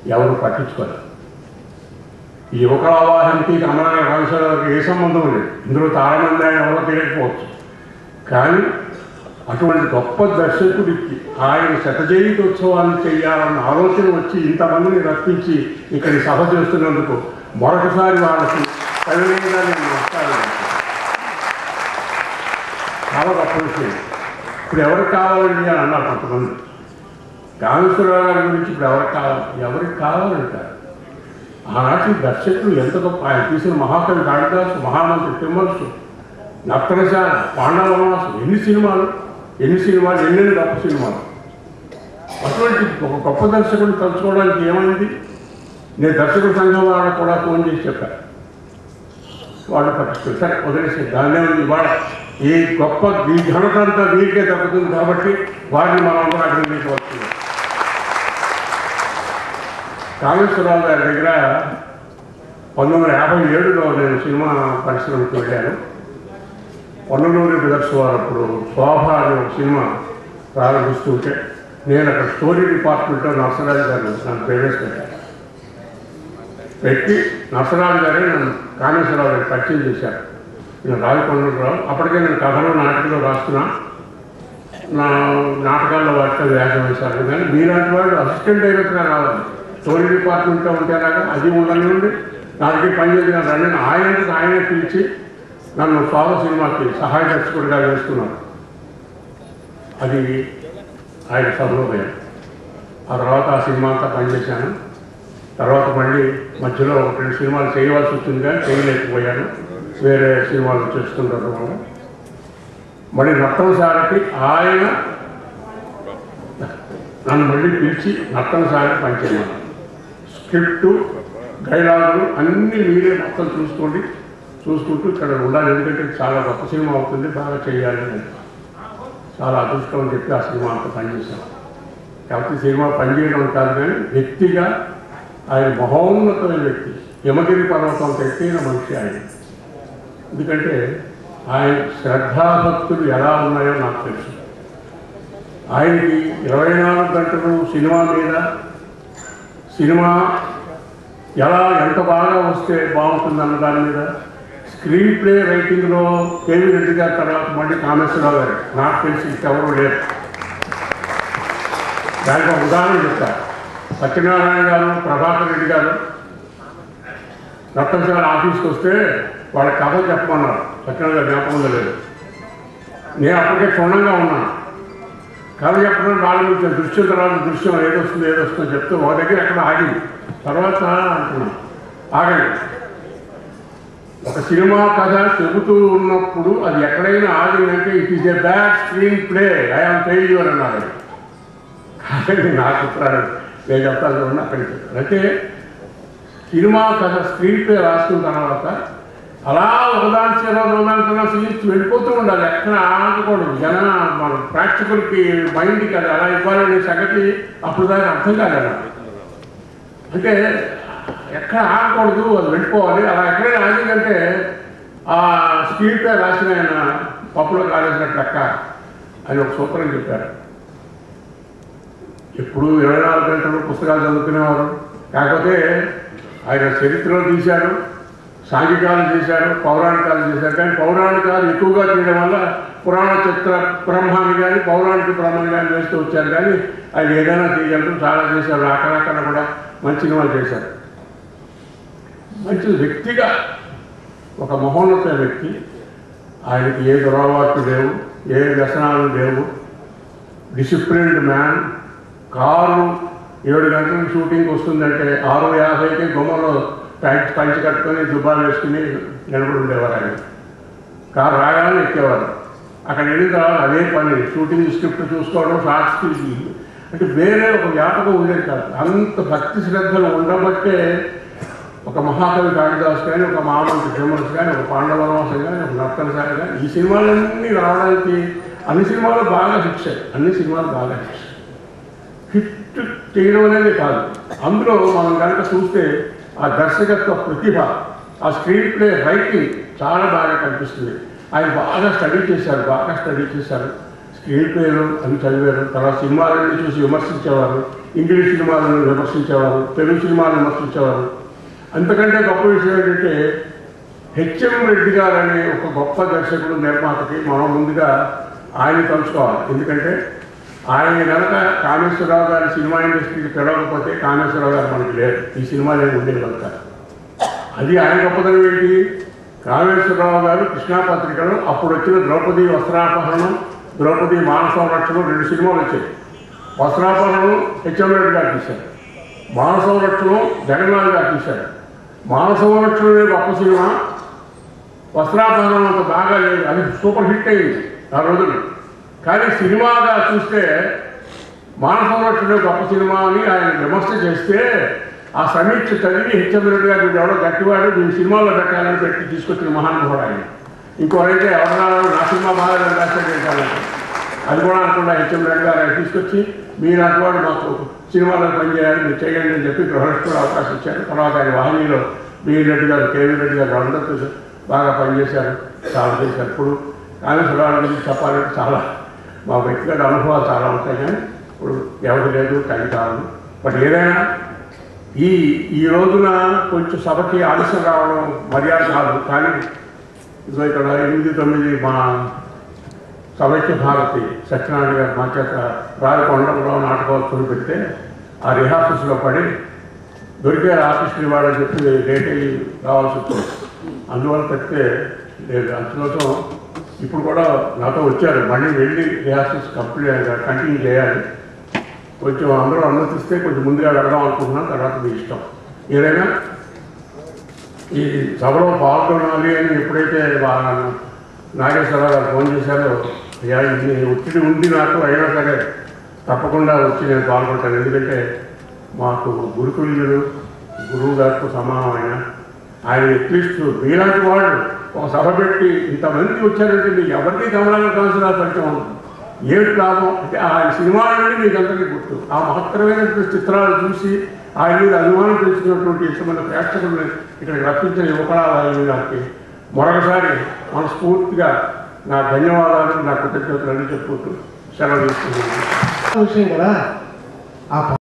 ఎవరు పట్టించుకోరు ఈ యువకళావాహంకి కమలాయ రామేశ్వరరావుకి ఏ సంబంధం లేదు ఇందులో చాలామంది ఆయన ఎవరో తెలియకపోవచ్చు కానీ అటువంటి గొప్ప దర్శకుడికి ఆయన శతజయంతి ఉత్సవాన్ని చేయాలన్న ఆలోచన వచ్చి ఇంతమందిని రప్పించి ఇక్కడి సభ చేస్తున్నందుకు మరొకసారి వాళ్ళకి సవినయంగా నేను నమస్కారం చేస్తున్నాను. చాలా గొప్ప విషయం ఇప్పుడు ఎవరికి కావాలండి అని అన్నారు కొంతమంది కామేశ్వరరావు గారి గురించి ఇప్పుడు ఎవరికి కావాలి ఎవరికి కావాలంటారు ఆనాటి దర్శకులు ఎంత గొప్ప ఆయన తీసిన మహాకవి కాళిదాసు మహామంత్రి తిమ్మరుసు నర్తనశాల పాండవనాసు ఎన్ని సినిమాలు ఎన్ని సినిమాలు ఎన్నెన్ని గొప్ప సినిమాలు అటువంటి ఒక గొప్ప దర్శకుడు తలుచుకోవడానికి ఏమైంది నేను దర్శకుల సంఘం వాళ్ళకు కూడా ఫోన్ చేసి చెప్పాను వాళ్ళు పట్టించుకోరు సరే వదిలేసి దాన్నే ఉంది ఇవాళ ఈ గొప్ప ఈ ఘనత అంతా వీరికే దక్కుతుంది కాబట్టి వారిని మనం కూడా అభినందించవచ్చు కాళేశ్వరరావు గారి దగ్గర పంతొమ్మిది వందల యాభై ఏడులో నేను సినిమా పరిశ్రమకి వెళ్ళాను పొన్నలూరి బ్రదర్స్ వారు అప్పుడు శోభ అనే ఒక సినిమా ప్రారంభిస్తుంటే నేను అక్కడ స్టోరీ డిపార్ట్మెంట్లో నర్సరాజు గారు నన్ను ప్రవేశపెట్టాను పెట్టి నర్సరాజు గారే నన్ను కామేశ్వరరావు గారు పరిచయం చేశారు నేను రాజకొండరావు అప్పటికే నేను కథలు నాటకంలో రాస్తున్నా నా నాటకాల్లో వాటితో వ్యాసం వేశారు కానీ మీలాంటి వాడు అసిస్టెంట్ డైరెక్టర్గా రావాలి స్టోరీ డిపార్ట్మెంట్లో ఉంటే అలాగా అది ఉండనివ్వండి నా దగ్గర పనిచేసిన రండి ఆయనకు ఆయనే పిలిచి నన్ను స్వాగ సినిమాకి సహాయ దర్శకుడిగా వేసుకున్నాను అది ఆయన సభలోపోయాను ఆ తర్వాత ఆ సినిమా అంతా పనిచేశాను తర్వాత మళ్ళీ మధ్యలో ఒక రెండు సినిమాలు చేయవలసి వచ్చింది కానీ చేయలేకపోయాను వేరే సినిమాలు చేస్తుండటం వల్ల మళ్ళీ నర్తనశాలకి ఆయన నన్ను మళ్ళీ పిలిచి నర్తనశాలకి పనిచేయమన్నాను స్క్రిప్టు డైలాగులు అన్నీ మీరే మొత్తం చూసుకోండి చూసుకుంటూ ఇక్కడ ఉండాలి ఎందుకంటే చాలా గొప్ప సినిమా అవుతుంది బాగా చేయాలి అని చాలా అదృష్టం అని చెప్పి ఆ సినిమా అంతా పనిచేశాను కాబట్టి సినిమా పనిచేయడం కాదు కానీ వ్యక్తిగా ఆయన మహోన్నతమైన వ్యక్తి యమగిరి పర్వతం ఎత్తైన మనిషి ఆయన ఎందుకంటే ఆయన శ్రద్ధాభక్తులు ఎలా ఉన్నాయో నాకు తెలుసు ఆయనకి ఇరవై నాలుగు గంటలు సినిమా మీద సినిమా ఎలా ఎంత బాగా వస్తే బాగుంటుంది అన్న దాని మీద స్క్రీన్ ప్లే రైటింగ్లో కేవీ రెడ్డి గారి తర్వాత మళ్ళీ కామేశ్వరరావు గారు నాకు తెలిసి ఇంకెవరూ లేరు దానికి ఒక ఉదాహరణ చెప్తారు సత్యనారాయణ గారు ప్రభాకర్ రెడ్డి గారు రత్నశాల ఆఫీస్కి వస్తే వాళ్ళ కథ చెప్పమన్నారు సత్యనారాయణ గారు జ్ఞాపకం లేదు నేను అప్పటికే క్షుణ్ణంగా ఉన్నాను కథ చెప్పడం ప్రారంభించిన దృశ్యం తర్వాత దృశ్యం ఏదొస్తుంది ఏదొస్తుందో చెప్తే ఒక దగ్గర ఎక్కడ ఆగింది తర్వాత అంటున్నాను ఆగండి ఒక సినిమా కథ చెబుతూ ఉన్నప్పుడు అది ఎక్కడైనా ఆగిందంటే it is a bad screen play I am failure అన్నారు కానీ నాకు చెప్తారు నేను చెప్తాను చూడండి అక్కడికి అంటే సినిమా కథ స్క్రీన్ ప్లే రాసుకున్న తర్వాత అలా ఒకదాని తర్వాత ఒకదాని తర్వాత సీన్స్ వెళ్ళిపోతూ ఉండాలి ఎక్కడ ఆగకూడదు జన మన ప్రాక్టికల్కి మైండ్కి అది అలా ఇవ్వాలనే సంగతి అప్పుడు దానికి అర్థం కాలేదు నాకు. అంటే ఎక్కడ ఆగకూడదు అది వెళ్ళిపోవాలి అలా ఎక్కడైనా ఆగిందంటే ఆ స్క్రీన్ ప్లే రాసిన ఆయన పప్పులో కాలేసినట్టు లెక్క అని ఒక సూత్రం చెప్పారు ఎప్పుడు ఇరవై నాలుగు గంటలు పుస్తకాలు చదువుకునేవారు కాకపోతే ఆయన చరిత్రలో తీశారు సాంఘికాలు చేశారు పౌరాణికాలు చేశారు కానీ పౌరాణికాలు ఎక్కువగా చేయడం వల్ల పురాణ చిత్ర బ్రహ్మాన్ని కానీ పౌరాణిక బ్రహ్మని కానీ వేస్తూ వచ్చారు కానీ ఆయన ఏదైనా చేయగలరు చాలా చేశారు అక్కడక్కడ కూడా మంచి సినిమాలు చేశారు మంచి వ్యక్తిగా ఒక మహోన్నత వ్యక్తి ఆయనకి ఏ దురలవాట్లు లేవు ఏ వ్యసనాలు లేవు డిసిప్లిన్డ్ మ్యాన్ కారు ఏడు గంటలకు షూటింగ్ వస్తుందంటే ఆరు యాభైకి గుమ్మలో ప్యాంట్ పంచి కట్టుకొని దుబ్బాలు వేసుకుని నిలబడి ఉండేవారు ఆయన కారు రాగానే ఎక్కేవారు అక్కడ వెళ్ళిన తర్వాత అదే పని షూటింగ్ స్క్రిప్ట్ చూసుకోవడం షార్ట్స్ తీసి అంటే వేరే ఒక వ్యాపకం ఉండేది కాదు అంత భక్తి శ్రద్ధలు ఉండబట్టే ఒక మహాకవి కాళిదాస్ కానీ ఒక మహామంత్రి ఫేమస్ కానీ ఒక పాండవనవాసం కానీ ఒక నర్తనశాల కానీ ఈ సినిమాలన్నీ రావడానికి అన్ని సినిమాలు బాగా హిట్స్ అయ్యాయి. అన్ని సినిమాలు బాగా హిట్స్ హిట్ చేయడం అనేది కాదు అందులో మనం కనుక చూస్తే ఆ దర్శకత్వ ప్రతిభ ఆ స్క్రీన్ ప్లే రైటింగ్ చాలా బాగా కనిపిస్తుంది ఆయన బాగా స్టడీ చేశారు బాగా స్టడీ చేశారు స్క్రీన్ ప్లేలు అవి చదివారు తర్వాత సినిమాలను చూసి విమర్శించేవారు ఇంగ్లీష్ సినిమాలను విమర్శించేవారు తెలుగు సినిమాలను విమర్శించేవారు అంతకంటే గొప్ప విషయం ఏంటంటే హెచ్ఎం రెడ్డి గారు అనే ఒక గొప్ప దర్శకుడు నిర్మాతకి మనం ముందుగా ఆయన తలుచుకోవాలి ఎందుకంటే ఆయన కనుక కామేశ్వరరావు గారి సినిమా ఇండస్ట్రీకి పిలవకపోతే కామేశ్వరరావు గారు మనకి లేరు ఈ సినిమాలు ఏమి ఉండేది కనుక అది ఆయన గొప్పతనం ఏంటి కామేశ్వరరావు గారు కృష్ణాపత్రికలో అప్పుడు వచ్చిన ద్రౌపది వస్త్రాపహరణం ద్రౌపది మానవ సంరక్షణ రెండు సినిమాలు వచ్చాయి వస్త్రాపహరణం హెచ్ఎం రెడ్డి గారు తీశారు మానవ సంరక్షణం జగన్నాథ్ గారు తీశారు మానవ సంరక్షణ అనే గొప్ప సినిమా వస్త్రాపహరణం అంత బాగా లేదు అది సూపర్ హిట్ అయింది ఆ రోజులు కానీ సినిమాగా చూస్తే మానవ సంరక్షణ గొప్ప సినిమా అని ఆయన విమర్శ చేస్తే ఆ సమీక్ష చదివి హెచ్ఎం రెడ్డి గారు వీడు ఎవడో గట్టివాడు దీని సినిమాలో పెట్టాలని పెట్టి తీసుకొచ్చిన మహానుభావుడు ఆయన ఇంకోరైతే ఎవరన్నా నా సినిమా బాగా రాష్ట్రం ఏంటంటే అది కూడా అనుకున్నా హెచ్ఎం రెడ్డి గారు ఆయన తీసుకొచ్చి మీరు అటువంటి మాకు సినిమాలో పనిచేయాలి మీరు చేయండి అని చెప్పి గృహస్థ కూడా అవకాశం ఇచ్చారు తర్వాత ఆయన వాహినిలో బిఈ రెడ్డి గారు కేవీ రెడ్డి గారు అందరితో బాగా పనిచేశారు చాలా చేశారు ఇప్పుడు కాళేశ్వరరావు గురించి చెప్పాలంటే చాలా మా వ్యక్తిగత అనుభవాలు చాలా ఉంటాయి కానీ ఇప్పుడు ఎవరు లేదు కానీ కాదు బట్ ఏదైనా ఈ ఈ రోజున కొంచెం సభకి ఆలస్యం రావడం మర్యాద కాదు కానీ ఇదిగో ఇక్కడ ఎనిమిది తొమ్మిది మా సమైక్య భారతి సత్యనారాయణ గారు మా చేత రాజకొండలో నాటకోత్సవం పెడితే ఆ రిహార్సల్స్లో పడి దొరికే ఆర్టిస్ట్ ఇవ్వాలని చెప్పి డేట్ అయ్యి రావాల్సి వచ్చింది అందువల్ల పెడితే లేదు అందుకోసం ఇప్పుడు కూడా నాతో వచ్చారు మళ్ళీ వెళ్ళి రిహార్సల్స్ కంప్లీట్ కంటిన్యూ చేయాలి కొంచెం అందరూ అనుమతిస్తే కొంచెం ముందుగా వెళ్దాం అనుకుంటున్నాను తర్వాత మీ ఇష్టం ఏదైనా ఈ సభలో పాల్గొనాలి అని ఎప్పుడైతే వా- నాగేశ్వరరావు గారు ఫోన్ చేశారో అయ్యా ఇది ఒత్తిడి ఉంది నాకు అయినా సరే తప్పకుండా వచ్చి నేను పాల్గొంటాను ఎందుకంటే మాకు గురుకుల్యుడు గురువు గారితో సమానమైన ఆయన అట్లీస్ట్ మీలాంటి వాళ్ళు ఒక సభ పెట్టి ఇంతమంది వచ్చారంటే మీకు ఎవరికి కమలాల కాన్సరా పరిచయం ఉంటుంది ఏమిటి లాభం అంటే ఆయన సినిమాలన్నీ మీకు అందరికీ గుర్తు ఆ మహత్తరమైనటువంటి చిత్రాలు చూసి ఆయన మీద అభిమానం పెంచుకున్నటువంటి ఇంతమంది ప్రేక్షకులను ఇక్కడికి రప్పించిన యువకళావాహిని గారికి మరొకసారి మనస్ఫూర్తిగా నా ధన్యవాదాలు నా కృతజ్ఞతలు అని చెప్పుకుంటూ సెలవు తీసుకుంటున్నాను విషయం కదా ఆ